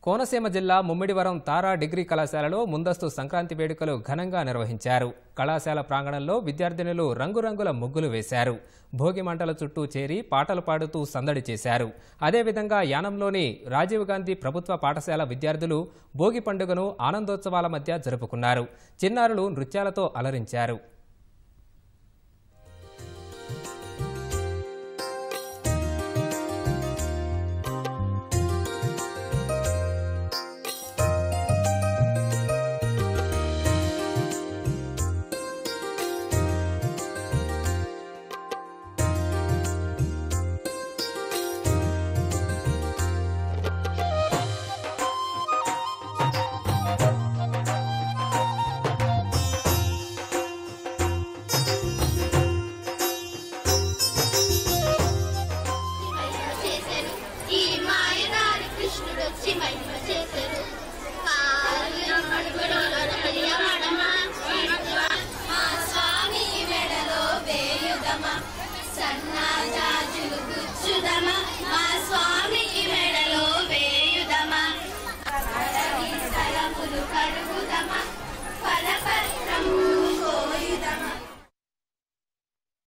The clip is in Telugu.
కోనసీమ జిల్లా ముమ్మిడివరం తారా డిగ్రీ కళాశాలలో ముందస్తు సంక్రాంతి వేడుకలు ఘనంగా నిర్వహించారు కళాశాల ప్రాంగణంలో విద్యార్థినులు రంగురంగుల ముగ్గులు వేశారు భోగి మంటల చుట్టూ చేరి పాటలు పాడుతూ సందడి చేశారు అదేవిధంగా యానంలోని రాజీవ్ గాంధీ ప్రభుత్వ పాఠశాల విద్యార్థులు భోగి పండుగను ఆనందోత్సవాల మధ్య జరుపుకున్నారు చిన్నారులు నృత్యాలతో అలరించారు